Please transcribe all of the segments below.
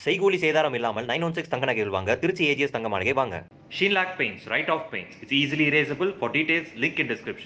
செய்கூலி சேதாரம் இல்லாமல் நைன் ஒன் சிக்ஸ் தங்க நகைகள் வாங்க திருச்சி ஏஜிஎஸ் தங்க மாளிகை வாங்க Shinlac Paints, Right Off Paints. It's easily erasable. For details, link in description.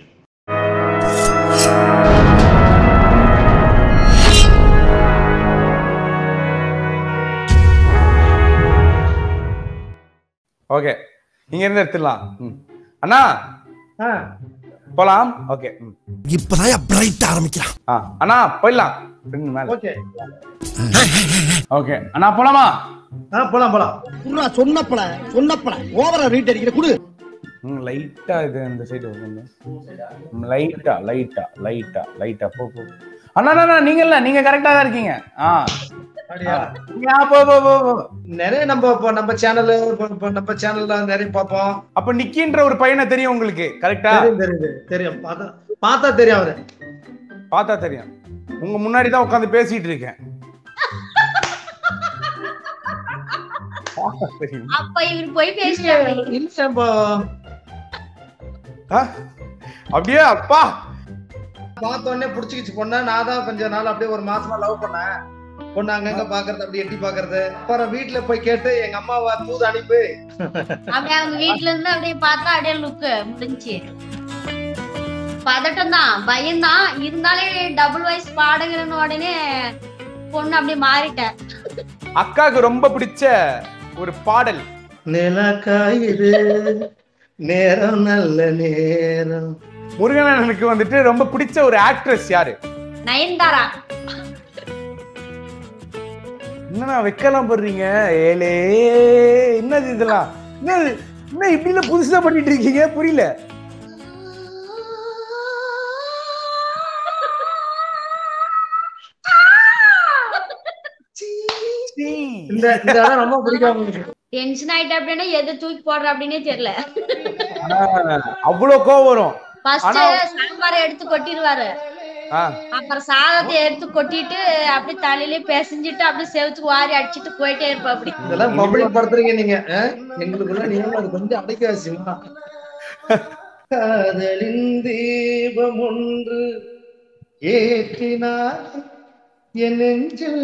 Okay இங்க இருந்து எடுத்துடலாம் ம். அண்ணா ஆ, போலாம் ஓகே ம். இப்பதான் பிரைட் ஆரம்பிக்கிறான் ஆ அண்ணா போயிடலாம் ரெண்டு மேல ஓகே ஓகே அண்ணா போலாமா ஆ போலாம் போலாம் குர்ரா சொன்னப்பல சொன்னப்பல ஓவரா ரீட் அடிக்கிற குடு ம் லைட்டா இது இந்த சைடு வந்து லைட்டா லைட்டா லைட்டா லைட்டா போ போ அண்ணா அண்ணா, அண்ணா நீங்க இல்ல நீங்க கரெக்டா தான் இருக்கீங்க ஆ அப்படியா நீங்க ஆ, போ போ போ போ நிறைய நம்ம இப்போ நம்ம சேனல் நம்ம சேனல்ல நிறைய பார்ப்போம் அப்ப நிக்கின்ற ஒரு பையனை தெரியும் உங்களுக்கு கரெக்டா தெரியும் தெரியுது தெரியும் பார்த்தா பார்த்தா தெரியும் அவரு பார்த்தா தெரியும் உங்க முன்னாடி தான் உட்காந்து பேசிட்டு இருக்கேன் பார்த்தா தெரியும் அப்ப இவர் போய் பேசிட்டாரு இல்ல இப்போ ஆ? அப்படியே அப்பா பார்த்த உடனே புடிச்சுக்கிச்சு பொண்ணு நான் தான் கொஞ்ச நாள் அப்படியே ஒரு மாசமா லவ் பண்ணேன் பொண்ணு அங்கங்க பாக்குறது அப்படி எட்டி பாக்குறது அப்புறம் வீட்டுல போய் கேட்டு எங்க அம்மாவை தூது அனுப்பி அப்படியே அவங்க வீட்ல இருந்து அப்படியே பார்த்தா அப்படியே லுக்கு முடிஞ்சு பதட்டம் தான் பயம் தான் இருந்தாலே டபுள் வாய்ஸ் பாடுகிறன்னு உடனே பொண்ணு அப்படியே மாறிட்டேன் அக்காவுக்கு ரொம்ப பிடிச்ச ஒரு பாடல் நிலக்காயுது நேரம் நல்ல நேரம் முருகனனுக்கு வந்துட்டு ரொம்ப பிடிச்ச ஒரு ஆக்ட்ரஸ் யாரு நயன்தாரா என்னண்ணா வைக்கலாம் போடுறீங்க ஏலே என்னது இதெல்லாம் என்னது என்ன இப்படி எல்லாம் புதுசா பண்ணிட்டு இருக்கீங்க புரியல சீ. இந்த இந்த இடம் ரொம்ப பிடிக்கும் உங்களுக்கு டென்ஷன் ஆயிட்ட அப்படின்னா எது தூக்கி போடுற அப்படின்னே தெரியல ஆ, அவ்வளவு கோவம் வரும் ஃபர்ஸ்ட் ஆனா- சாம்பாரை எடுத்து கொட்டிடுவாரு ஆ, அப்புறம் சாதத்தை எடுத்து கொட்டிட்டு அப்படியே தலையிலே பிசைஞ்சிட்டு அப்படியே செவத்துக்கு வாரி அடிச்சிட்டு போயிட்டே இருப்பா அப்படி இதெல்லாம் பப்ளிக் படுத்துறீங்க நீங்க ஆ? எங்களுக்குள்ள நீங்க அது கொஞ்சம் அடைக்காசிமா காதலின் தீபம் ஒன்று ஏற்றினார் என் நெஞ்சில்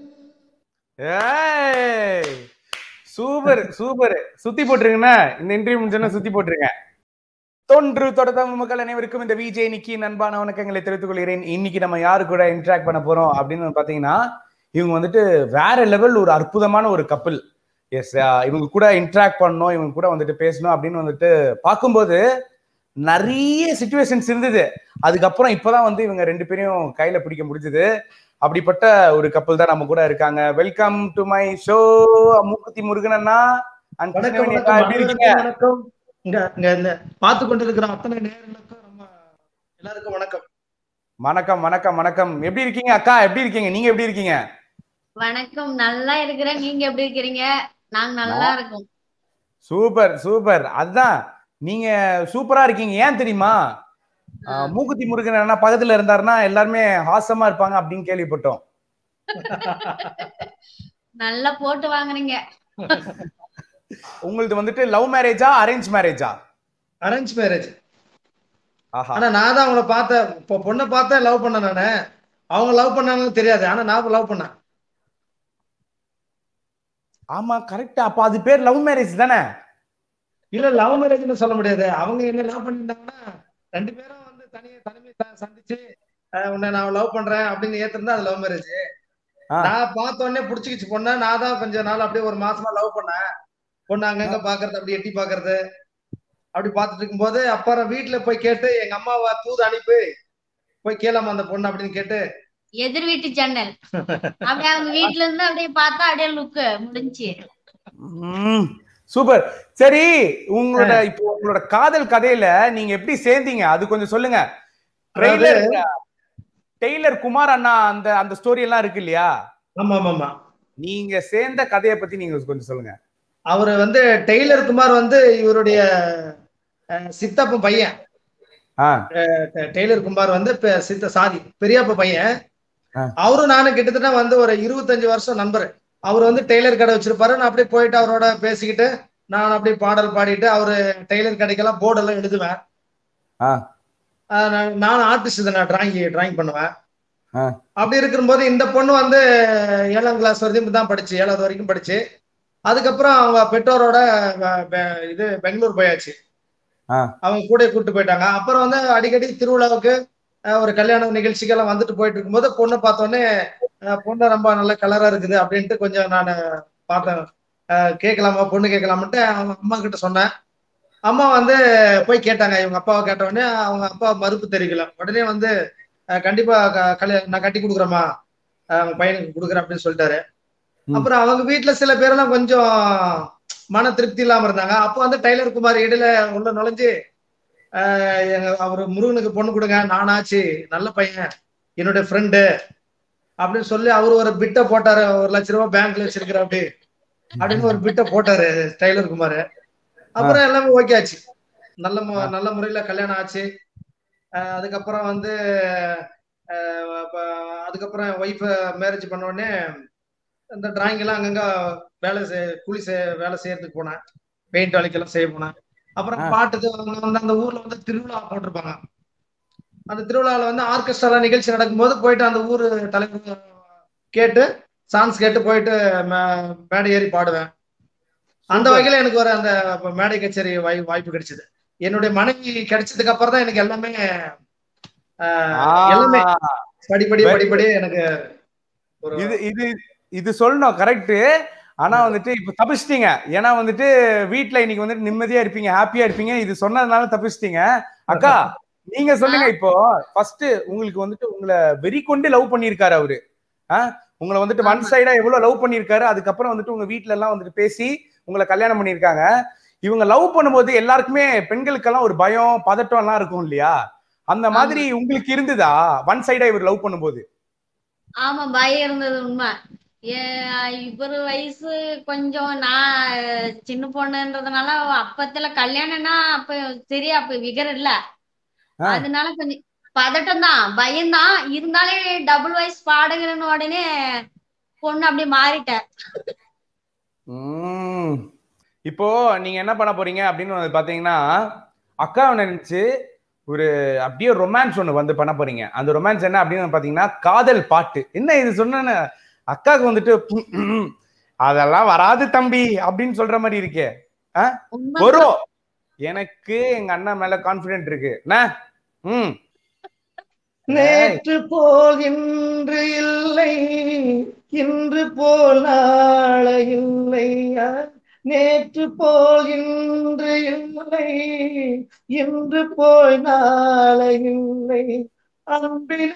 ஏய் சூப்பர் சூப்பர் சுத்தி போட்டுருங்கண்ணா இந்த இன்டர்வியூ முடிஞ்சோன்னா சுத்தி போட்டுருங்க தொன்று தொடர்ந்த மக்கள் அனைவருக்கும் இந்த விஜய் நிக்கி நண்பான வணக்கங்களை தெரிவித்துக் கொள்கிறேன் இன்னைக்கு நம்ம யாரு கூட இன்டராக்ட் பண்ண போறோம் அப்படின்னு பாத்தீங்கன்னா இவங்க வந்துட்டு வேற லெவல் ஒரு அற்புதமான ஒரு கப்பல் எஸ் இவங்க கூட இன்டராக்ட் பண்ணணும் இவங்க கூட வந்துட்டு பேசணும் அப்படின்னு வந்துட்டு பார்க்கும்போது நிறைய சுச்சுவேஷன்ஸ் இருந்தது அதுக்கப்புறம் இப்பதான் வந்து இவங்க ரெண்டு பேரையும் கையில பிடிக்க முடிஞ்சது அப்படிப்பட்ட ஒரு கப்பல் தான் நம்ம கூட இருக்காங்க வெல்கம் டு மை ஷோ மூக்குத்தி முருகன் அண்ணா and வணக்கம் கிருஷ்ணவேணி அக்கா, வணக்கம் எப்படி இருக்கீங்க அனைவருக்கும் வணக்கம் இங்க இங்க இந்த பார்த்து கொண்டிருக்கிற அத்தனை நேர்களுக்கும் ரொம்ப எல்லாருக்கும் வணக்கம் வணக்கம் வணக்கம் வணக்கம் எப்படி இருக்கீங்க அக்கா எப்படி இருக்கீங்க நீங்க எப்படி இருக்கீங்க வணக்கம் நல்லா இருக்கிறேன் நீங்க எப்படி இருக்கிறீங்க நாங்க நல்லா இருக்கோம் சூப்பர் சூப்பர் அதுதான் நீங்க சூப்பரா இருக்கீங்க ஏன் தெரியுமா ஆஹ், மூக்குத்தி முருகன் அண்ணா பக்கத்துல இருந்தாருன்னா எல்லாருமே ஹாசமா இருப்பாங்க அப்படின்னு கேள்விப்பட்டோம் நல்லா போட்டு வாங்குறீங்க உங்களது வந்துட்டு லவ் மேரேஜா அரேஞ்ச் மேரேஜா அரேஞ்ச் மேரேஜ் ஆஹா ஆனா நான் தான் அவங்கள பார்த்தேன் இப்போ பொண்ணை பார்த்தேன் லவ் பண்ணேன் நானு அவங்க லவ் பண்ணாங்கன்னு தெரியாது ஆனா நான் லவ் பண்ணேன் ஆமா கரெக்டா அப்ப அது பேர் லவ் மேரேஜ் தானே இல்ல லவ் மேரேஜ்னு சொல்ல முடியாது அவங்க என்ன லவ் பண்ணிருந்தாங்கன்னா ரெண்டு பேரும் வந்து தனியா தனிமை த- சந்திச்சு அஹ், உன்னை நான் லவ் பண்றேன் அப்படின்னு ஏத்திருந்தா அது லவ் மேரேஜ் ஆ. நான் பார்த்த உடனே புடிச்சுக்கிச்சு பொண்ணு நான் தான் கொஞ்ச நாள் அப்படியே ஒரு மாசமா லவ் பண்ணேன் பொண்ணு அங்கங்க பாக்குறது அப்படி எட்டி பாக்குறது அப்படி பார்த்துட்டு இருக்கும்போது அப்புறம் வீட்டுல போய் கேட்டு எங்க அம்மாவை தூது அனுப்பி போய் கேளாம அந்த பொண்ணு அப்படின்னு கேட்டு எதிர் வீட்டு ஜன்னல் அப்படியே அவங்க வீட்ல இருந்து அப்படியே பார்த்தா அப்படியே லுக்கு முடிஞ்சு சூப்பர் சரி உங்களோட இப்போ உங்களோட காதல் கதையில நீங்க எப்படி சேர்ந்தீங்க அது கொஞ்சம் சொல்லுங்க ட்ரெய்லர் டெய்லர் குமார் அண்ணா அந்த அந்த ஸ்டோரி எல்லாம் இருக்கு இல்லையா ஆமா ஆமா ஆமா நீங்க சேர்ந்த கதையை பத்தி நீங்க கொஞ்சம் சொல்லுங்க அவரு வந்து டெய்லர் குமார் வந்து இவருடைய அஹ், சித்தப்பன் பையன் ஆ டெ- டெய்லர் குமார் வந்து பெ- சித்த சாதி பெரியப்பா பையன் ஆ. அவரும் நானும் கிட்டத்தட்ட வந்து ஒரு இருபத்தஞ்சு வருஷம் நண்பர் அவர் வந்து டெய்லர் கடை வச்சிருப்பாரு நான் அப்படியே போயிட்டு அவரோட பேசிக்கிட்டு நான் அப்படியே பாடல் பாடிட்டு அவரு டெய்லர் கடைக்கெல்லாம் போர்டு எல்லாம் எழுதுவேன் ஆ. ஆஹ் நான்- நான் ஆர்டிஸ்ட் தான் நான் டிராயிங் டிராயிங் பண்ணுவேன் ஆ. அப்படி இருக்கும்போது இந்த பொண்ணு வந்து ஏழாம் கிளாஸ் வரைக்கும் தான் படிச்சு ஏழாவது வரைக்கும் படிச்சு அதுக்கப்புறம் அவங்க பெற்றோரோட வ- பெ- இது பெங்களூர் போயாச்சு ஆ. அவங்க கூட கூட்டு போயிட்டாங்க அப்புறம் வந்து அடிக்கடி திருவிழாவுக்கு அஹ், ஒரு கல்யாண நிகழ்ச்சிக்கெல்லாம் வந்துட்டு போயிட்டு இருக்கும்போது பொண்ணு பார்த்தோன்னே அஹ், பொண்ணு ரொம்ப நல்ல கலரா இருக்குது அப்படின்ட்டு கொஞ்சம் நான் பார்த்தேன் அஹ், கேட்கலாமா பொண்ணு கேட்கலாமன்ட்டு அவங்க அம்மா கிட்ட சொன்னேன் அம்மா வந்து போய் கேட்டாங்க இவங்க அப்பாவை கேட்ட உடனே அவங்க அப்பா மறுப்பு தெரிவிக்கல உடனே வந்து அஹ், கண்டிப்பா க- கல்யாணம் நான் கட்டி கொடுக்குறேம்மா அஹ், அவங்க பையனுக்கு கொடுக்குறேன் அப்படின்னு சொல்லிட்டாரு ம். அப்புறம் அவங்க வீட்டுல சில பேரெல்லாம் கொஞ்சம் மன திருப்தி இல்லாம இருந்தாங்க அப்போ வந்து டைலர் குமார் இடையில உள்ள நுழைஞ்சு ஆஹ் எங்க அவர் முருகனுக்கு பொண்ணு கொடுங்க நானாச்சு நல்ல பையன் என்னுடைய ஃப்ரெண்டு அப்படின்னு சொல்லி அவர் ஒரு பிட்டை போட்டாரு ஒரு லட்ச ரூபாய் பேங்க்ல வச்சிருக்கிற அப்படி அப்படின்னு ஒரு பிட்டை போட்டாரு டைலர் குமார் அப்புறம் எல்லாமே ஓகே ஆச்சு நல்ல மு- நல்ல முறையில கல்யாணம் ஆச்சு ஆஹ் அதுக்கப்புறம் வந்து ஆஹ் அப்ப அதுக்கப்புறம் ஒய்ஃப மேரேஜ் பண்ண உடனே இந்த டிராயிங் எல்லாம் அங்கங்க வேலை செய் கூலி செய் வேலை செய்யறதுக்கு போனேன் பெயிண்ட் வேலைக்கெல்லாம் செய்ய போனேன் அப்புறம் ஆ. பாட்டுக்கு அவங்க வந்து அந்த ஊர்ல வந்து திருவிழா போட்டிருப்பாங்க அந்த திருவிழாவில் வந்து ஆர்கெஸ்ட்ரா நிகழ்ச்சி நடக்கும்போது போயிட்டு அந்த ஊர் தலைவர் கேட்டு சாங்ஸ் கேட்டு போயிட்டு மே- மேடை ஏறி பாடுவேன் அந்த Super. வகையில எனக்கு ஒரு அந்த மேடை கச்சேரி வாய் வாய்ப்பு கிடைச்சது என்னுடைய மனைவி கிடைச்சதுக்கு அப்புறம் தான் எனக்கு எல்லாமே ஆஹ், எல்லாமே ஆ, படிப்படி Very படிப்படி எனக்கு ஒரு இது இது இது சொல்லணும் கரெக்ட் ஆனா வந்துட்டு இப்ப தப்பிச்சிட்டீங்க ஏன்னா வந்துட்டு வீட்ல இன்னைக்கு வந்துட்டு நிம்மதியா இருப்பீங்க ஹாப்பியா இருப்பீங்க இது சொன்னதுனால தப்பிச்சிட்டீங்க அக்கா நீங்க சொல்லுங்க இப்போ ஃபர்ஸ்ட் உங்களுக்கு வந்துட்டு உங்களை வெறி கொண்டு லவ் பண்ணிருக்காரு அவரு ஆ? உங்களை வந்துட்டு ஒன் ஆமா. சைடா எவ்வளவு லவ் பண்ணிருக்காரு அதுக்கப்புறம் வந்துட்டு உங்க வீட்ல எல்லாம் வந்துட்டு பேசி உங்களை கல்யாணம் பண்ணிருக்காங்க இவங்க லவ் பண்ணும்போது எல்லாருக்குமே பெண்களுக்கெல்லாம் ஒரு பயம் பதட்டம் எல்லாம் இருக்கும் இல்லையா அந்த மாதிரி உங்களுக்கு இருந்ததா ஒன் சைடா இவர் லவ் பண்ணும்போது ஆமா பயம் இருந்தது உண்மை ஏ- இவரு வயசு கொஞ்சம் நான் சின்ன பொண்ணுன்றதுனால அப்பத்துல கல்யாணம்னா அப்ப சரி அப்ப விகர் இல்ல ஆ. அதனால கொஞ்சம் பதட்டம் தான் பயம்தான் இருந்தாலே டபுள் வயசு பாடுகிறன்னு உடனே பொண்ணு அப்படியே மாறிட்டேன் உம். இப்போ நீங்க என்ன பண்ண போறீங்க அப்படின்னு வந்து பாத்தீங்கன்னா அக்காவை நினைச்சு ஒரு அப்படியே ரொமான்ஸ் ஒண்ணு வந்து பண்ண போறீங்க அந்த ரொமான்ஸ் என்ன அப்படின்னு பாத்தீங்கன்னா காதல் பாட்டு என்ன இது சொன்ன அக்காவுக்கு வந்துட்டு அதெல்லாம் வராது தம்பி அப்படின்னு சொல்ற மாதிரி இருக்கே உண்மை வரும் எனக்கு எங்க அண்ணன் மேல கான்பிடென்ட் இருக்கு என்ன ம் நேற்று போல் இன்று இல்லை இன்று போல் நாளை இல்லை நேற்று போல் இன்று இல்லை இன்று போய் நாளை இல்லை அன்பிலே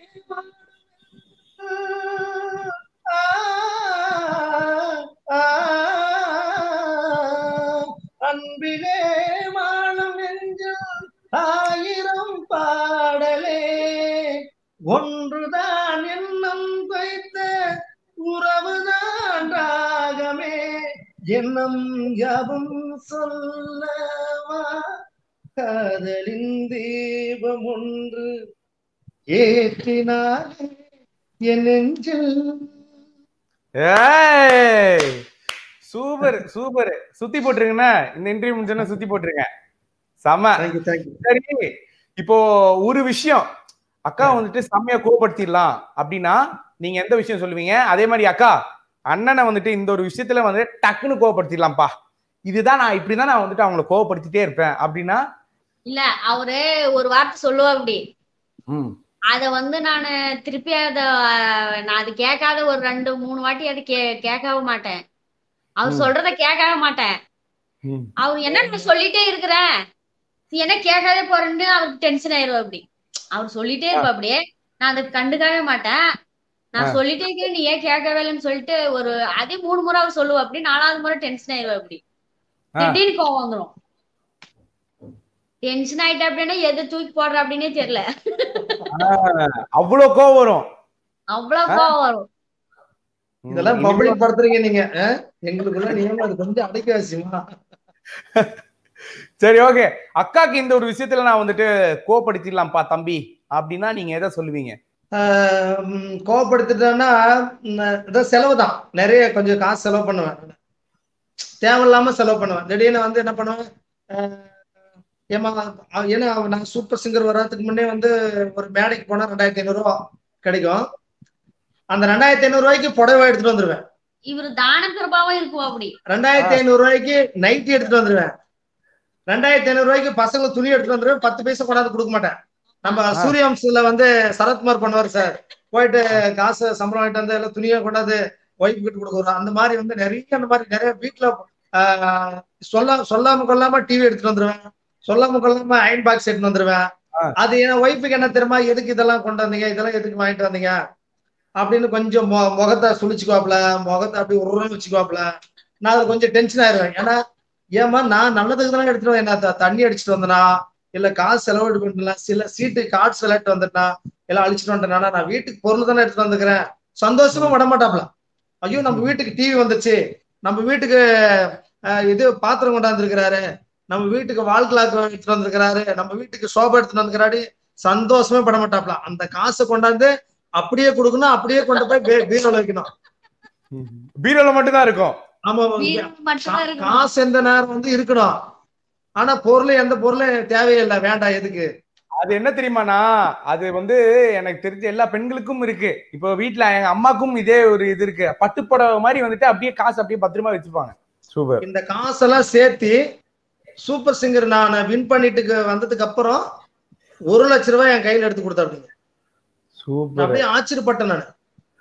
ஆ, ஆ, அன்பிலே வாழும் நெஞ்சில் ஆயிரம் பாடலே ஒன்றுதான் எண்ணம் வைத்த உறவுதான் ராகமே எண்ணம் யாவும் சொல்லவா காதலின் தீபம் ஒன்று ஏற்றினாலே என் நெஞ்சில் ஏய் சூப்பர் சூப்பர் சுத்தி போட்டுருங்கண்ணா இந்த இன்டர்வியூ முடிஞ்சோன்னா சுத்தி போட்டுருங்க செம தேங்க்யூ தேங்க்யூ சரி இப்போ ஒரு விஷயம் அக்கா வந்துட்டு செம்மையா கோவப்படுத்திடலாம் அப்படின்னா நீங்க எந்த விஷயம் சொல்லுவீங்க அதே மாதிரி அக்கா அண்ணனை வந்துட்டு இந்த ஒரு விஷயத்துல வந்து டக்குன்னு கோவப்படுத்திடலாம்ப்பா இதுதான் நான் இப்படிதான் நான் வந்துட்டு அவங்கள கோவப்படுத்திட்டே இருப்பேன் அப்படின்னா இல்ல அவரு ஒரு வார்த்தை சொல்லுவா அப்படி ம் அத வந்து நானு திருப்பி அத அஹ், நான் அது கேட்காத ஒரு ரெண்டு மூணு வாட்டி அது கே கேட்கவே மாட்டேன் அவர் ம். சொல்றத கேட்கவே மாட்டேன் ம். அவர் என்ன நான் சொல்லிட்டே இருக்கிறேன் நீ என்ன கேட்காதே போறேன்னு அவருக்கு டென்ஷன் ஆயிரும் அப்படி அவர் சொல்லிட்டே இருப்பா அப்படியே நான் அதை கண்டுக்கவே மாட்டேன் நான் ஆ. சொல்லிட்டே இருக்கேன் நீ ஏன் கேட்கவே இல்லைன்னு சொல்லிட்டு ஒரு அதே மூணு முறை அவர் சொல்லுவா அப்படி நாலாவது முறை டென்ஷன் ஆயிரும் அப்படி ஆ. திடீர்னு கோவம் வந்துரும் டென்ஷன் ஆயிட்டா அப்படின்னா எதை தூக்கி போடுற அப்படின்னே தெரியல அவ்வளவு கோவம் வரும் அவ்வளவு ஆ. கோவம் வரும் இதெல்லாம் ம், பப்ளிக் படுத்துறீங்க நீங்க ஆ? எங்களுக்குள்ள நியமம் அது கொஞ்சம் அடைக்க வச்சுமா சரி ஓகே அக்காக்கு இந்த ஒரு விஷயத்துல நான் வந்துட்டு கோவப்படுத்திடலாம்ப்பா தம்பி அப்படின்னா நீங்க எதை சொல்லுவீங்க கோவப்படுத்திட்டேன்னா இதான் செலவு தான் நிறைய கொஞ்சம் காசு செலவு பண்ணுவேன் தேவையில்லாம செலவு பண்ணுவேன் திடீர்னு வந்து என்ன பண்ணுவேன் ஆஹ் ஏமா அவ- ஏன்னா அவ- நான் சூப்பர் சிங்கர் வர்றதுக்கு முன்னே வந்து ஒரு மேடைக்கு போனா ரெண்டாயிரத்தி ஐநூறு ரூபா கிடைக்கும் அந்த ரெண்டாயிரத்தி ஐநூறு ரூபாய்க்கு புடவை எடுத்துட்டு வந்துருவேன் இவரு தான கிருபாவும் இருக்கும் அப்படி ரெண்டாயிரத்தி ஐநூறு ரூபாய்க்கு நைட்டி எடுத்துட்டு வந்துருவேன் ரெண்டாயிரத்தி ஐநூறு ரூபாய்க்கு பசங்க துணி எடுத்துட்டு வந்துருவேன் பத்து பைசா கொண்டாந்து கொடுக்க மாட்டேன் நம்ம சூரியவம்சத்துல வந்து சரத்குமார் பண்ணுவார் சார் போயிட்டு காசு சம்பளம் வாங்கிட்டு வந்து எல்லாம் துணியை கொண்டாந்து ஒய்ஃப் கிட்ட கொடுக்குறோம் அந்த மாதிரி வந்து நிறைய அந்த மாதிரி நிறைய வீட்டுல ஆஹ், சொல்ல சொல்லாம கொள்ளாம டிவி எடுத்துட்டு வந்துருவேன் சொல்லாம கொள்ளாம அயன் பாக்ஸ் எடுத்துட்டு வந்துருவேன் ஆ. அது என் ஒய்ஃபுக்கு என்ன தெரியுமா எதுக்கு இதெல்லாம் கொண்டு வந்தீங்க இதெல்லாம் எதுக்கு வாங்கிட்டு வந்தீங்க அப்படின்னு கொஞ்சம் மொ- முகத்தை சுழிச்சுக்குவாப்ல முகத்தை அப்படி உருவம் வச்சுக்குவாப்ல நான் அதுல கொஞ்சம் டென்ஷன் ஆயிருவேன் ஏன்னா ஏமா நான் நல்லதுக்கு தானே எடுத்துட்டு வந்தேன் என்ன த- தண்ணி அடிச்சுட்டு வந்தனா இல்ல காசு செலவு பண்ணலாம் சில சீட்டு கார்ட்ஸ் விளையாட்டு வந்துட்டா எல்லாம் அழிச்சிட்டு வந்துட்டேனா நான் வீட்டுக்கு பொருள் தானே எடுத்துட்டு வந்துக்கிறேன் சந்தோஷமா விட மாட்டாப்ல ஐயோ நம்ம வீட்டுக்கு டிவி வந்துச்சு நம்ம வீட்டுக்கு அஹ், இது பாத்திரம் கொண்டாந்துருக்கிறாரு நம்ம வீட்டுக்கு வால் கிளாக் எடுத்துட்டு வந்திருக்கிறாரு நம்ம வீட்டுக்கு சோபா எடுத்துட்டு வந்துக்கிறாரு சந்தோஷமே பட மாட்டாப்ல அந்த காசை கொண்டாந்து அப்படியே கொடுக்கணும் அப்படியே கொண்டு போய் பீ- பீரோல வைக்கணும் பீரோல மட்டும் தான் இருக்கும் ஆமா ஆமா. வீடு மட்டும்தான் இருக்கணும் காசு எந்த நேரம் வந்து இருக்கணும் ஆனா பொருள் எந்த பொருளும் தேவையில்லை வேண்டாம் எதுக்கு அது என்ன தெரியுமாண்ணா அது வந்து எனக்கு தெரிஞ்ச எல்லா பெண்களுக்கும் இருக்கு இப்போ வீட்ல எங்க அம்மாக்கும் இதே ஒரு இது இருக்கு பட்டுப்புடவை மாதிரி வந்துட்டு அப்படியே காசு அப்படியே பத்திரமா வச்சுப்பாங்க சூப்பர் இந்த காசெல்லாம் சேர்த்து சூப்பர் சிங்கர் நான் வின் பண்ணிட்டு வந்ததுக்கு அப்புறம் ஒரு லட்ச ரூபாய் என் கையில எடுத்து கொடுத்தா அப்படிங்க நான் சூப்பர் அப்படியே ஆச்சரியப்பட்டேன் நான்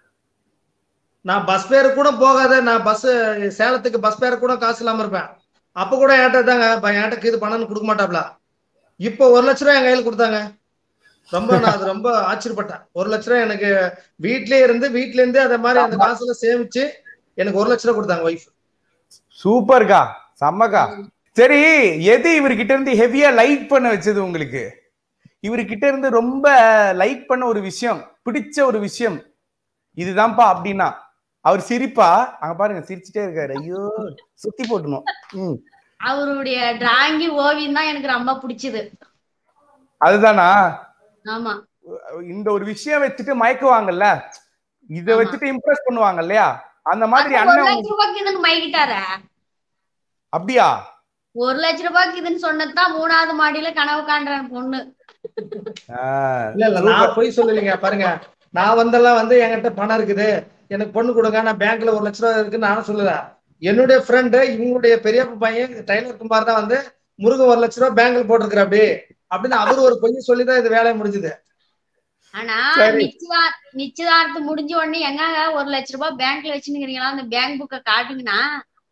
நான் பஸ் பேரு கூட போகாத நான் பஸ் சேலத்துக்கு பஸ் பேரு கூட காசு இல்லாம இருப்பேன் அப்ப கூட என்கிட்ட தாங்க ப- என்கிட்ட இது பணம்னு கொடுக்க மாட்டாப்ல இப்போ ஒரு லட்ச ரூபாய் என் கையில கொடுத்தாங்க ரொம்ப நான் அது ரொம்ப ஆச்சரியப்பட்டேன் ஒரு லட்ச ரூபாய் எனக்கு வீட்லயே இருந்து வீட்ல இருந்து அதை மாதிரி அந்த காசுல சேமிச்சு எனக்கு ஒரு லட்ச ரூபாய் கொடுத்தாங்க ஒய்ஃப் சூப்பர்க்கா செம்மக்கா சரி எது இவர்கிட்ட இருந்து ஹெவியா லைக் பண்ண வச்சது உங்களுக்கு இவர்கிட்ட இருந்து ரொம்ப லைக் பண்ண ஒரு விஷயம் பிடிச்ச ஒரு விஷயம் இதுதான்ப்பா அப்படின்னா அவர் சிரிப்பா அங்க பாருங்க சிரிச்சுட்டே இருக்காரு ஐயோ சுத்தி போட்டணும் ம் அவருடைய டிராயிங் ஓவியம் தான் எனக்கு ரொம்ப பிடிச்சது அதுதானா ஆமா இந்த ஒரு விஷயம் வச்சுட்டு மயக்குவாங்கல்ல இத ஆமா. வச்சுட்டு இம்ப்ரெஸ் பண்ணுவாங்க இல்லையா அந்த மாதிரி அது ஒரு அண்ணன் லட்ச ரூபாய்க்கு இதுன்னு மயக்கிட்டாரா அப்படியா ஒரு லட்ச ரூபாய்க்கு இதுன்னு சொன்னதுதான் மூணாவது மாடியில கனவு காண்றேன் பொண்ணு ஆ, இல்ல இல்ல நான் போய் சொல்லலைங்க பாருங்க நான் வந்தெல்லாம் வந்து என்கிட்ட பணம் இருக்குது எனக்கு பொண்ணு கொடுங்க நான் பேங்க்ல ஒரு லட்ச ரூபா இருக்குன்னு நானும் சொல்லல என்னுடைய ஃப்ரெண்டு இவங்களுடைய பெரியப்பா பையன் டைலர் குமார் தான் வந்து முருகன் ஒரு லட்ச ரூபா பேங்க்ல போட்டிருக்கிற அப்படி அப்படின்னு அவர் ஒரு பொய் சொல்லி தான் இது வேலையை முடிஞ்சுது ஆனா சரி. நிச்சயதார் நிச்சயதார்த்தம் முடிஞ்ச உடனே எங்கங்க ஒரு லட்ச ரூபாய் பேங்க்ல வச்சுருக்கீங்களா அந்த பேங்க் புக்கை காட்டுங்கன்னா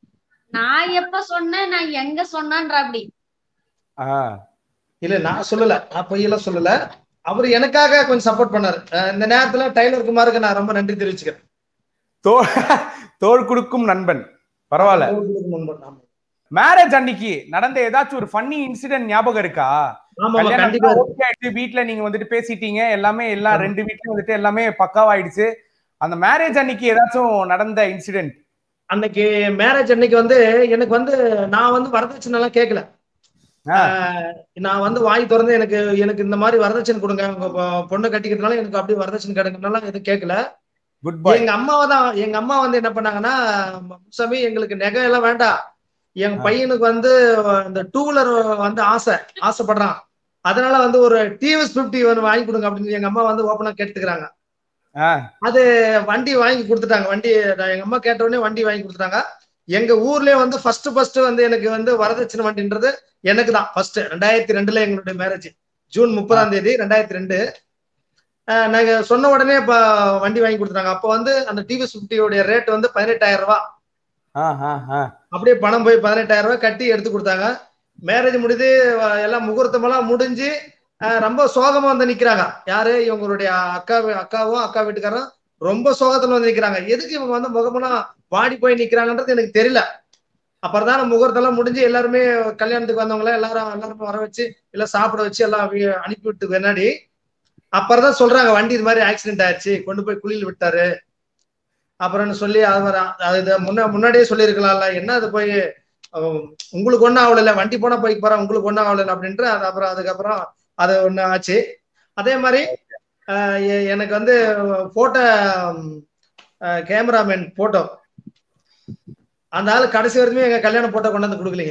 நான் எப்ப சொன்னேன் நான் எங்க சொன்னேன்ற அப்படி ஆ. இல்ல நான் சொல்லல நான் பொய்யெல்லாம் சொல்லல அவர் எனக்காக கொஞ்சம் சப்போர்ட் பண்ணாரு அஹ் இந்த நேரத்துல டைலர் குமாருக்கு நான் ரொம்ப நன்றி தெரிவிச்சுக்கிறேன் தோள் தோள் கொடுக்கும் நண்பன் பரவாயில்ல ஆமா மேரேஜ் அன்னைக்கு நடந்த ஏதாச்சும் ஒரு ஃபன்னி இன்சிடென்ட் ஞாபகம் இருக்கா ஆமா கண்டிப்பா கல்யாணம் okay ஆயிடுச்சு வீட்ல நீங்க வந்துட்டு பேசிட்டீங்க எல்லாமே எல்லாம் ரெண்டு வீட்லயும் வந்துட்டு எல்லாமே பக்காவாயிடுச்சு அந்த மேரேஜ் அன்னைக்கு ஏதாச்சும் நடந்த இன்சிடென்ட் அன்னைக்கு மேரேஜ் அன்னைக்கு வந்து எனக்கு வந்து நான் வந்து வரதட்சணை எல்லாம் கேட்கல ஆஹ் நான் வந்து வாய் திறந்து எனக்கு எனக்கு இந்த மாதிரி வரதட்சணை கொடுங்க உங்க பொ- பொண்ணு கட்டிக்கிறதுனால எனக்கு அப்படி வரதட்சணை கிடைக்கிறதுனால எதுவும் கேட்கல குட் பாய் எங்க அம்மாவை தான் எங்க அம்மா வந்து என்ன பண்ணாங்கன்னா சாமி எங்களுக்கு நகை எல்லாம் வேண்டாம் என் ஆ. பையனுக்கு வந்து இந்த டூ வீலர் வந்து ஆசை ஆசைப்படுறான் அதனால வந்து ஒரு டிவிஎஸ் பிப்டி வந்து வாங்கி கொடுங்க அப்படின்னு எங்க அம்மா வந்து ஓப்பனா கேட்டுக்கிறாங்க அது வண்டி வாங்கி கொடுத்துட்டாங்க வண்டி நான் எங்க அம்மா கேட்ட உடனே வண்டி வாங்கி கொடுத்துட்டாங்க எங்க ஊர்லயே வந்து ஃபர்ஸ்ட் ஃபர்ஸ்ட் வந்து எனக்கு வந்து வரதட்சணை வண்டின்றது எனக்கு தான் ஃபர்ஸ்ட் ரெண்டாயிரத்தி ரெண்டுல எங்களுடைய மேரேஜ் ஜூன் முப்பதாம் தேதி ரெண்டாயிரத்தி ரெண்டு அஹ் நாங்க சொன்ன உடனே இப்ப வண்டி வாங்கி கொடுத்துட்டாங்க அப்போ வந்து அந்த டிவிஎஸ் பிப்டியோடைய ரேட் வந்து பதினெட்டாயிரம் ரூபாய் அப்படியே பணம் போய் பதினெட்டாயிரம் ரூபாய் கட்டி எடுத்து கொடுத்தாங்க மேரேஜ் முடிது அஹ் எல்லாம் முகூர்த்தமெல்லாம் முடிஞ்சு அஹ் ரொம்ப சோகமா வந்து நிக்கிறாங்க யாரு இவங்களுடைய அக்கா வீ- அக்காவும் அக்கா வீட்டுக்காரரும் ரொம்ப சோகத்துல வந்து நிக்கிறாங்க எதுக்கு இவங்க வந்து முகமெல்லாம் வாடி போய் நிக்கிறாங்கன்றது எனக்கு தெரியல அப்புறம் தான் முகூர்த்தம் முடிஞ்சு எல்லாருமே கல்யாணத்துக்கு வந்தவங்கள எல்லாரும் எல்லாரும் வர வச்சு எல்லாம் சாப்பிட வச்சு எல்லாம் வி- அனுப்பி விட்டு பின்னாடி அப்புறம் தான் சொல்றாங்க வண்டி இது மாதிரி ஆக்சிடென்ட் ஆயிடுச்சு கொண்டு போய் குழியில் விட்டாரு அப்புறம்னு சொல்லி அது மாதிரி அது இதை முன்ன முன்னாடியே சொல்லியிருக்கலாம்ல என்ன அது போய் அஹ், உங்களுக்கு ஒன்றும் ஆகல வண்டி போனா போய் போறேன் உங்களுக்கு ஒன்றும் ஆகல அப்படின்ட்டு அது அப்புறம் அதுக்கப்புறம் அது ஒன்று ஆச்சு அதே மாதிரி அஹ், எ- எனக்கு வந்து போட்டோ கேமராமேன் போட்டோ அந்த ஆளு கடைசி வரைக்குமே எங்க கல்யாண போட்டோ கொண்டு வந்து கொடுக்கலீங்க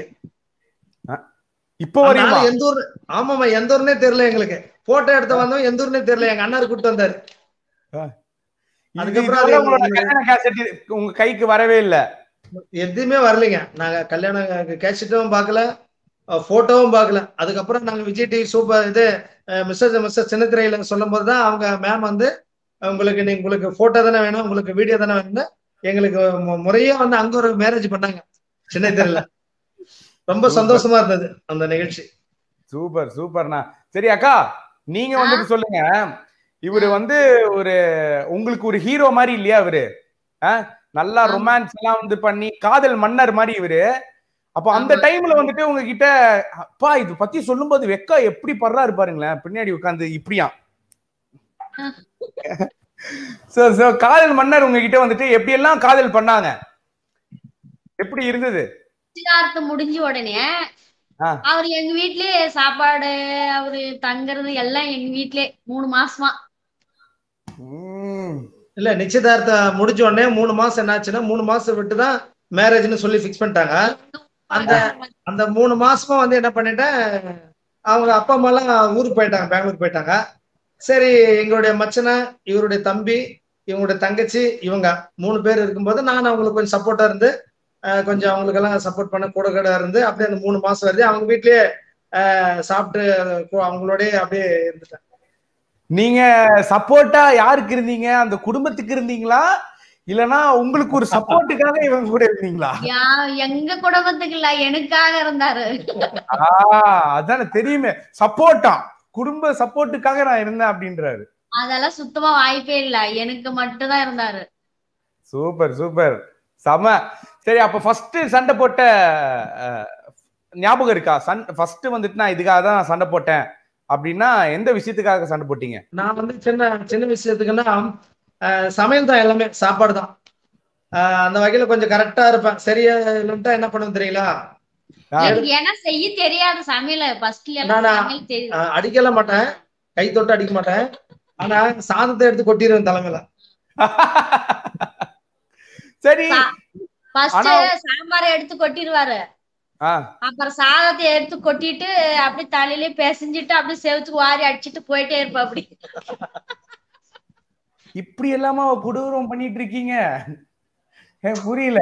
இப்போ அந்த வரையுமா ஆளு எந்த ஊர் ஆமாமா எந்த ஊர்னே தெரியல எங்களுக்கு போட்டோ எடுத்த வந்தோம் எந்த ஊர்னே தெரியல எங்க அண்ணாரு கூப்பிட்டு வந்தாரு இது- அதுக்கப்புறம் இதுவரை அது உங்களோட எங்களுக்கு- கல்யாண கேசட் உங்க கைக்கு வரவே இல்ல எதுவுமே வரலைங்க நாங்க கல்யாணம் கேட்சிட்டும் பார்க்கல போட்டோவும் பார்க்கல அதுக்கப்புறம் நாங்க விஜய் டிவி சூப்பர் இது மிஸ்டர் மிஸ்டர் சின்னத்திரையில சொல்லும் போது தான் அவங்க மேம் வந்து உங்களுக்கு நீ உங்களுக்கு போட்டோ தானே வேணும் உங்களுக்கு வீடியோ தானே வேணும்னு எங்களுக்கு மு- முறையா வந்து அங்க ஒரு மேரேஜ் பண்ணாங்க சின்னத்திரையில ரொம்ப சந்தோஷமா இருந்தது அந்த நிகழ்ச்சி சூப்பர் சூப்பர்ண்ணா சரி அக்கா நீங்க வந்துட்டு சொல்லுங்க இவரு வந்து ஒரு உங்களுக்கு ஒரு ஹீரோ மாதிரி இல்லையா இவரு ஆ? நல்லா ஆமா. ரொமான்ஸ் எல்லாம் வந்து பண்ணி காதல் மன்னர் மாதிரி இவரு அப்போ அந்த ஆமா. டைம்ல வந்துட்டு உங்ககிட்ட அப்பா இது பத்தி சொல்லும்போது வெக்கா எப்படி படுறாரு பாருங்களேன் பின்னாடி உட்காந்து இப்படியா சோ சோ காதல் மன்னர் உங்ககிட்ட வந்துட்டு எப்படி எல்லாம் காதல் பண்ணாங்க எப்படி இருந்தது நிச்சயதார்த்தம் முடிஞ்ச உடனே ஆ. அவர் எங்க வீட்லயே சாப்பாடு அவரு தங்குறது எல்லாம் எங்க வீட்லயே மூணு மாசமா உம். இல்ல நிச்சயதார்த்தம் முடிஞ்ச உடனே மூணு மாசம் என்னாச்சுன்னா மூணு மாசம் விட்டு தான் மேரேஜ்னு சொல்லி ஃபிக்ஸ் பண்ணிட்டாங்க அந்த அந்த மூணு மாசமா வந்து என்ன பண்ணிட்டேன் அவங்க அப்பா அம்மா எல்லாம் ஊருக்கு போயிட்டாங்க பெங்களூர் போயிட்டாங்க சரி எங்களுடைய மச்சனை இவருடைய தம்பி இவங்களுடைய தங்கச்சி இவங்க மூணு பேர் இருக்கும்போது நான் அவங்களுக்கு கொஞ்சம் சப்போர்ட்டா இருந்து அஹ், கொஞ்சம் அவங்களுக்கு எல்லாம் சப்போர்ட் பண்ண கூட கூட இருந்து அப்படியே அந்த மூணு மாசம் வருது அவங்க வீட்லயே அஹ், சாப்பிட்டு கு- அவங்களோடயே அப்படியே இருந்துட்டேன் நீங்க சப்போர்ட்டா யாருக்கு இருந்தீங்க அந்த குடும்பத்துக்கு இருந்தீங்களா இல்லனா உங்களுக்கு ஒரு சப்போர்ட்டுக்காக இவங்க கூட இருந்தீங்களா யா- எங்க குடும்பத்துக்கு இல்ல எனக்காக இருந்தாரு ஆஹ் அதானே தெரியுமே சப்போர்ட்டா குடும்ப சப்போர்ட்டுக்காக நான் இருந்தேன் அப்படின்றாரு அதெல்லாம் சுத்தமா வாய்ப்பே இல்ல எனக்கு மட்டும் தான் இருந்தாரு சூப்பர் சூப்பர் செம சரி அப்ப ஃபர்ஸ்ட் சண்டை போட்ட அஹ், ஞாபகம் இருக்கா சன் ஃபர்ஸ்ட் வந்துட்டு நான் இதுக்காக தான் சண்டை போட்டேன் அப்படின்னா எந்த விஷயத்துக்காக சண்டை போட்டீங்க நான் வந்து சின்ன சின்ன விஷயத்துக்குன்னா அஹ், சமையல் தான் எல்லாமே சாப்பாடு தான் அஹ், அந்த வகையில கொஞ்சம் கரெக்டா இருப்பேன் சரியா இல்லைன்ட்டா என்ன பண்ணுவேன் தெரியுங்களா ஆ. எனக்கு ஏன்னா செய்ய தெரியாது சமையல ஃபர்ஸ்ட்ல எல்லாம் நானா? சமையல் தெரியும் அஹ், அடிக்கல மாட்டேன் கை தொட்டு அடிக்க மாட்டேன் ஆனா சாதத்தை எடுத்து கொட்டிடுவேன் தலைமையில சரி ஃபர்ஸ்ட் ஆனா- சாம்பாரை எடுத்து கொட்டிடுவாரு ஆ அப்புறம் சாதத்தை எடுத்து கொட்டிட்டு அப்படியே தலையிலே பிசைஞ்சிட்டு அப்படியே செவுத்துக்கு வாரி அடிச்சிட்டு போயிட்டே இருப்பா அப்படி இப்படி எல்லாமா கொடூரம் பண்ணிட்டு இருக்கீங்க எனக்கு புரியல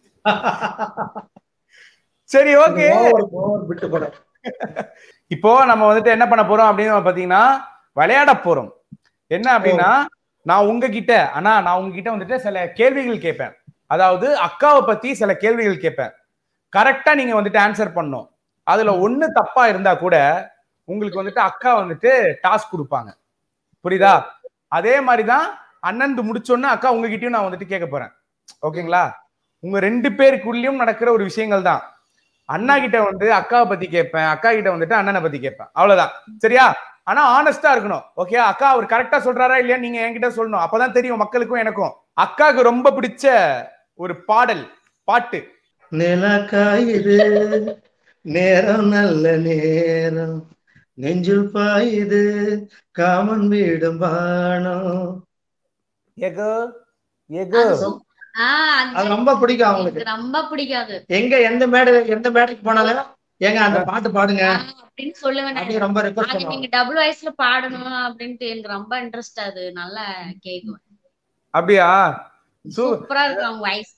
சரி ஓகே over, over விட்டு போட இப்போ நம்ம வந்துட்டு என்ன பண்ண போறோம் அப்படின்னு பாத்தீங்கன்னா விளையாட போறோம் என்ன அப்படின்னா நான் உங்ககிட்ட ஆனா நான் உங்ககிட்ட வந்துட்டு சில கேள்விகள் கேட்பேன் அதாவது அக்காவை பத்தி சில கேள்விகள் கேட்பேன் கரெக்டா நீங்க வந்துட்டு ஆன்சர் பண்ணும் அதுல ஒண்ணு தப்பா இருந்தா கூட உங்களுக்கு வந்துட்டு அக்கா வந்துட்டு டாஸ்க் கொடுப்பாங்க புரியுதா அதே மாதிரிதான் அண்ணன் முடிச்சோன்னு அக்கா உங்ககிட்டயும் நான் வந்துட்டு கேட்க போறேன் ஓகேங்களா உங்க ரெண்டு பேருக்குள்ளயும் நடக்கிற ஒரு விஷயங்கள் தான் அண்ணா கிட்ட வந்து அக்காவை பத்தி கேட்பேன் அக்கா கிட்ட வந்துட்டு அண்ணனை பத்தி கேட்பேன் அவ்வளவுதான் சரியா ஆனா ஆனஸ்டா இருக்கணும் ஓகே அக்கா அவர் கரெக்டா சொல்றாரா இல்லையா நீங்க என்கிட்ட சொல்லணும் அப்பதான் தெரியும் மக்களுக்கும் எனக்கும் அக்காவுக்கு ரொம்ப பிடிச்ச ஒரு பாடல் பாட்டு நிலா காயுது நேரம் நல்ல நேரம் நெஞ்சில் பாயுது காமன் வீடும் பானம் எகோ எகோ அது சு- ஆஹ் அது அது ரொம்ப பிடிக்கும் அவங்களுக்கு எனக்கு ரொம்ப பிடிக்காது எங்க எந்த மேடை எந்த மேடைக்கு போனாலும் ஏங்க அந்த பாட்டு பாடுங்க ஆஹ் அப்படின்னு சொல்லுவேன் நான். அப்படின்னு ரொம்ப ரெக்வஸ்ட் அது பண்ணுவாங்க நீங்க டபுள் வாய்ஸ்ல பாடணும் அப்படின்ட்டு எனக்கு ரொம்ப இன்ட்ரெஸ்ட் அது நல்லா கேக்குவேன் அப்படியா சூ சூப்பரா இருக்கும் அவங்க வாய்ஸ்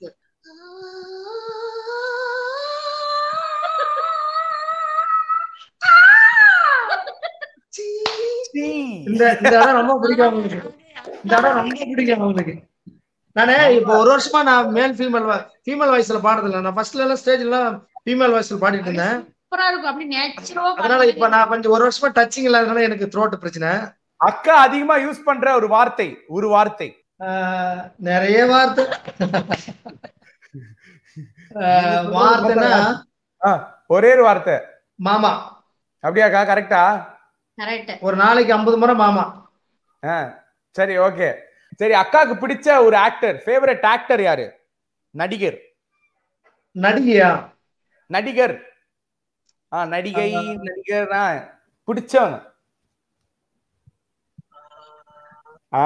இந்த இந்த இடம் ரொம்ப பிடிக்கும் அவங்களுக்கு இந்த இடம் ரொம்ப பிடிக்கும் அவங்களுக்கு நானே இப்போ ஒரு வருஷமா நான் மேல் ஃபீமேல் ஃபீமேல் வாய்ஸ்ல பாடுறதில்ல நான் ஃபர்ஸ்ட்ல எல்லாம் ஸ்டேஜ்ல எல்லாம் ஃபீமேல் வாய்ஸ்ல பாடிட்டு இருந்தேன் சூப்பரா இருக்கும் அப்படி நேச்சுரலா அதனால இப்ப நான் கொஞ்சம் ஒரு வருஷமா டச்சிங் இல்லாதனால எனக்கு த்ரோட் பிரச்சனை அக்கா அதிகமா யூஸ் பண்ற ஒரு வார்த்தை ஒரு வார்த்தை ஆஹ் நிறைய வார்த்தை ஆஹ் வார்த்தைன்னா ஆ, ஒரே ஒரு வார்த்தை மாமா அப்படியாக்கா கரெக்டா கரெக்ட் ஒரு நாளைக்கு ஐம்பது முறை மாமா ஆ சரி ஓகே சரி அக்காவுக்கு பிடிச்ச ஒரு ஆக்டர் ஃபேவரட் ஆக்டர் யாரு நடிகர் நடிகையா நடிகர் ஆ நடிகை நடிகர் ஆ பிடிச்சவங்க ஆ.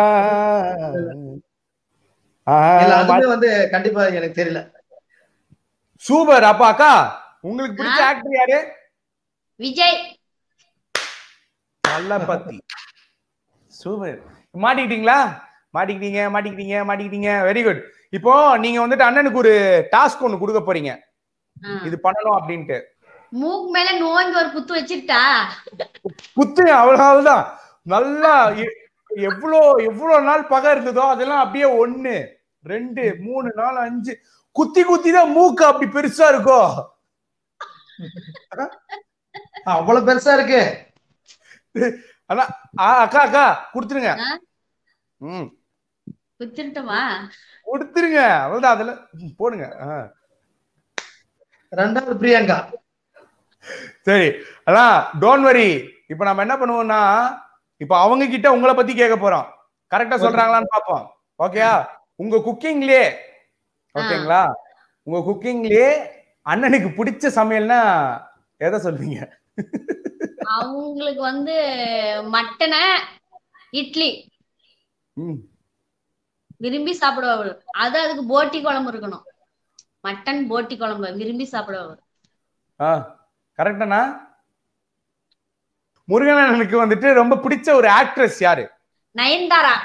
ஆ, இல்ல அதுவே வந்து கண்டிப்பா எனக்கு தெரியல சூப்பர் அப்பா அக்கா உங்களுக்கு பிடிச்ச ஆக்டர் யாரு விஜய் நல்ல பத்தி சூப்பர் மாட்டிக்கிட்டீங்களா மாட்டிக்கிட்டீங்க மாட்டிக்கிட்டீங்க மாட்டிக்கிட்டீங்க வெரி குட் இப்போ நீங்க வந்துட்டு அண்ணனுக்கு ஒரு டாஸ்க் ஒன்னு கொடுக்க போறீங்க ஆ. இது பண்ணணும் அப்படின்ட்டு மூக்கு மேல நோங்கி ஒரு குத்து வச்சிருட்டா குத்து அவ்வளவுதான் நல்லா எ- எவ்வளோ எவ்வளவு நாள் பகை இருந்ததோ அதெல்லாம் அப்படியே ஒண்ணு ரெண்டு மூணு நாலு அஞ்சு குத்தி குத்தி தான் மூக்கு அப்படி பெருசா இருக்கோ அவ்வளவு பெருசா இருக்கு ஆனா ஆ, அக்கா அக்கா கொடுத்துருங்க ஆ? ம் குத்திருட்டுமா கொடுத்துருங்க அவ்வளவுதான் அதுல ம், போடுங்க ஆ. ரெண்டாவது பிரியங்கா சரி அதான் டோன்ட் வரி இப்ப நம்ம என்ன பண்ணுவோம்னா இப்ப அவங்க கிட்ட உங்களை பத்தி கேட்க போறோம் கரெக்டா சொல்றாங்களான்னு பாப்போம் ஓகேயா உங்க குக்கிங்லயே ஓகேங்களா உங்க குக்கிங்லயே அண்ணனுக்கு பிடிச்ச சமையல்னா எதை சொல்வீங்க அவங்களுக்கு வந்து மட்டனை இட்லி ம், விரும்பி சாப்பிடுவாரு அது அதுக்கு போட்டி குழம்பு இருக்கணும் மட்டன் போட்டி குழம்பு விரும்பி சாப்பிடுவாரு ஆ கரெக்டாண்ணா முருகன் அண்ணனுக்கு வந்துட்டு ரொம்ப பிடிச்ச ஒரு ஆக்ட்ரஸ் யாரு நயன்தாரா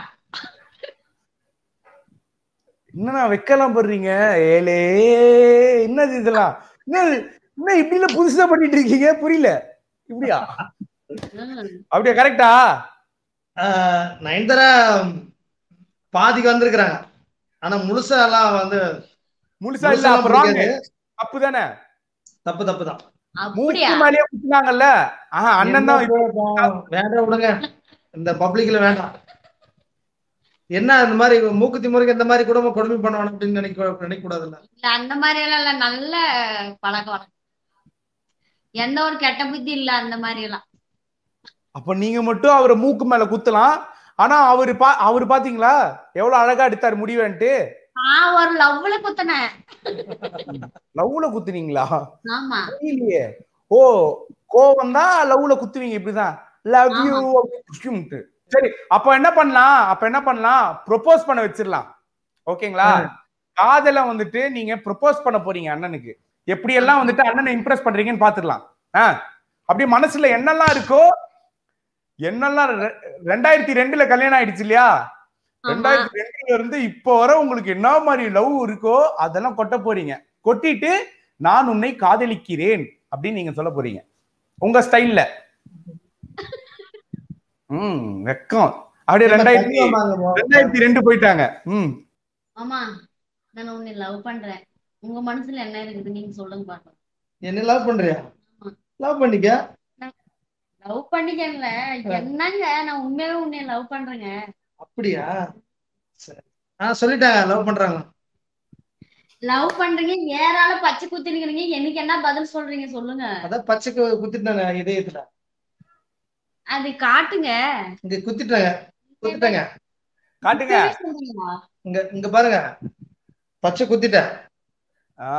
என்னண்ணா வைக்கலாம் போடுறீங்க ஏலே என்னது இதெல்லாம் என்னது என்ன இப்படி எல்லாம் புதுசா பண்ணிட்டு இருக்கீங்க புரியல இப்படியா ம். அப்படியா கரெக்டா ஆஹ் நயன்தாரா பாதிக்கு வந்திருக்கிறாங்க ஆனா முழுசா எல்லாம் வந்து முழுசா இல்ல முழுசெல்லாம் அப்ப wrong. பிடிக்காது. தப்பு தானே தப்பு தப்பு தான் அப்படியா மூக்கு மேலேயே குத்துனாங்கல்ல ஆஹா அண்ணன் தான் வேண்டாம் விடுங்க இந்த பப்ளிக்ல வேண்டாம் என்ன இந்த மாதிரி மூக்குத்தி முறைக்கு இந்த மாதிரி குடும்ப கொடுமை பண்ணுவானு அப்படின்னு நினைக்க நினைக்க கூடாதுல்ல இல்ல அந்த மாதிரி எல்லாம் இல்ல நல்ல பழக்க வழக்கம் எந்த ஒரு கெட்ட புத்தி இல்ல அந்த மாதிரி எல்லாம் அப்ப நீங்க மட்டும் அவரை மூக்கு மேல குத்தலாம் ஆனா அவரு பா அவரு பாத்தீங்களா எவ்வளவு அழகா எடுத்தாரு முடிவேன்ட்டு நான் ஒரு லவ்ல குத்தினேன் லவ்ல குத்துனீங்களா ஆமா இல்லையே ஓ கோவம் தான் லவ்ல குத்துவீங்க இப்படிதான் லவ் யூ சரி அப்ப என்ன பண்ணலாம் அப்ப என்ன பண்ணலாம் ப்ரொபோஸ் பண்ண வச்சிடலாம் ஓகேங்களா காதல வந்துட்டு நீங்க ப்ரொபோஸ் பண்ண போறீங்க அண்ணனுக்கு எப்படி எல்லாம் வந்துட்டு அண்ணனை இம்ப்ரெஸ் பண்றீங்கன்னு பாத்துடலாம் ஆ அப்படியே மனசுல என்னெல்லாம் இருக்கோ என்னெல்லாம் ரெ- ரெண்டாயிரத்தி ரெண்டுல கல்யாணம் ஆயிடுச்சு இல்லையா ஆமா ரெண்டாயிரத்தி ரெண்டுல இருந்து இப்போ வரை உங்களுக்கு என்ன மாதிரி லவ் இருக்கோ அதெல்லாம் கொட்ட போறீங்க கொட்டிட்டு நான் உன்னை காதலிக்கிறேன் அப்படின்னு நீங்க சொல்ல போறீங்க உங்க ஸ்டைல்ல ம் வெக்கம் அப்படியே ரெண்டாயிரத்தி ரெண்டாயிரத்தி ரெண்டு போயிட்டாங்க ம் ஆமா நான் உன்னை லவ் பண்றேன் உங்க மனசுல என்ன இருக்குது நீங்க சொல்லுங்க பாக்கலாம் என்ன லவ் பண்றியா லவ் பண்ணிக்க லவ் பண்ணிக்கல என்னங்க நான் உண்மையாவே உன்னை லவ் பண்றேங்க அப்படியா சரி ஆ சொல்லிட்டாங்க லவ் பண்றாங்க லவ் பண்றீங்க ஏறால பச்சை குத்தினுக்கிறீங்க எனக்கு என்ன பதில் சொல்றீங்க சொல்லுங்க அதான் பச்சை கு- குத்திட்டாங்க இதயத்துல அது காட்டுங்க இங்க குத்திட்டாங்க குத்திட்டாங்க காட்டுங்க சொல்றீங்களா? இங்க இங்க பாருங்க பச்சை குத்திட்டேன் ஆ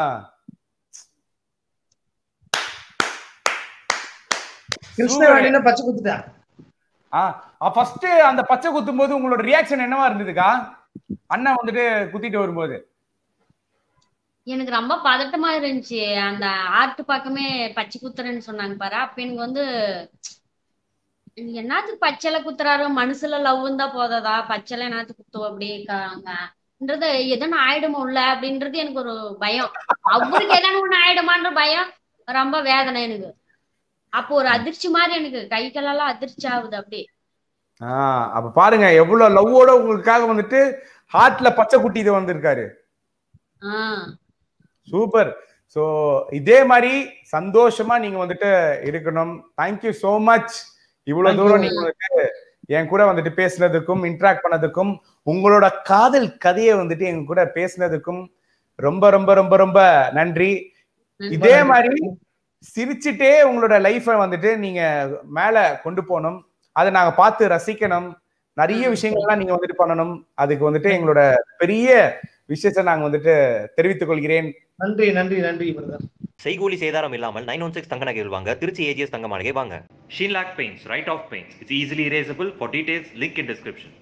கிருஷ்ணவேணின்னு பச்சை குத்திட்டேன் ஆ ஃபர்ஸ்ட் அந்த பச்சை குத்தும் போது உங்களோட ரியாக்ஷன் என்னவா இருந்ததுக்கா அண்ணன் வந்துட்டு குத்திட்டு வரும்போது எனக்கு ரொம்ப பதட்டமா இருந்துச்சு அந்த ஆர்ட் பக்கமே பச்சை குத்துறேன்னு சொன்னாங்க பாரு அப்ப எனக்கு வந்து இது என்னத்துக்கு பச்சைல குத்துறாரு மனசுல லவ் இருந்தா போதாதா பச்சைல என்னத்துக்கு குத்துவோம் அப்படின்றது எதனா ஆயிடுமோ உள்ள அப்படின்றது எனக்கு ஒரு பயம் அவருக்கு எதனா ஒண்ணு ஆயிடுமான்ற பயம் ரொம்ப வேதனை எனக்கு அப்போ ஒரு அதிர்ச்சி மாதிரி எனக்கு கை காலெல்லாம் அதிர்ச்சி ஆகுது அப்படியே ஆ அப்ப பாருங்க எவ்வளவு லவ்வோட உங்களுக்காக வந்துட்டு ஹார்ட்ல பச்சை குட்டி இது வந்திருக்காரு ஆஹ் சூப்பர் சோ இதே மாதிரி சந்தோஷமா நீங்க வந்துட்டு இருக்கணும் தேங்க்யூ so மச் இவ்வளவு Thank தூரம் you. நீங்க வந்துட்டு என் கூட வந்துட்டு பேசுனதுக்கும் இன்ட்ராக்ட் பண்ணதுக்கும் உங்களோட காதல் கதையை வந்துட்டு எங்க கூட பேசுனதுக்கும் ரொம்ப ரொம்ப ரொம்ப ரொம்ப நன்றி இதே மாதிரி சிரிச்சுட்டே உங்களோட லைஃபை வந்துட்டு நீங்க மேல கொண்டு போகணும் அதை நாங்க பார்த்து ரசிக்கணும் நிறைய விஷயங்கள்லாம் நீங்க வந்துட்டு பண்ணணும் அதுக்கு வந்துட்டு எங்களோட பெரிய விஷயத்தை நாங்க வந்துட்டு தெரிவித்துக் கொள்கிறேன் நன்றி நன்றி நன்றி பிரதர் செய்கூலி சேதாரம் இல்லாமல் நைன் ஒன் சிக்ஸ் தங்க நகைகள் வாங்க திருச்சி ஏஜிஎஸ் தங்க மாளிகை வாங்க Shinlac Paints, right off paints. It's easily erasable. For details, link in description.